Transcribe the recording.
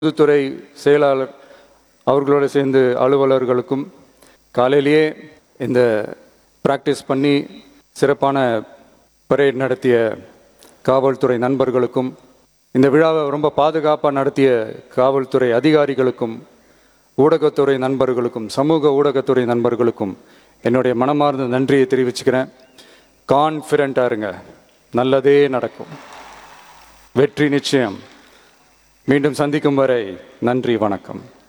பொதுத்துறை செயலாளர் அவர்களோடு சேர்ந்து அலுவலர்களுக்கும் காலையிலேயே இந்த ப்ராக்டிஸ் பண்ணி சிறப்பான பரேட் நடத்திய காவல்துறை நண்பர்களுக்கும் இந்த விழாவை ரொம்ப பாதுகாப்பாக நடத்திய காவல்துறை அதிகாரிகளுக்கும் ஊடகத்துறை நண்பர்களுக்கும் சமூக ஊடகத்துறை நண்பர்களுக்கும் என்னுடைய மனமார்ந்த நன்றியை தெரிவிச்சுக்கிறேன் கான்ஃபிடண்ட்டாக இருங்க நல்லதே நடக்கும் வெற்றி நிச்சயம் மீண்டும் சந்திக்கும் வரை நன்றி வணக்கம்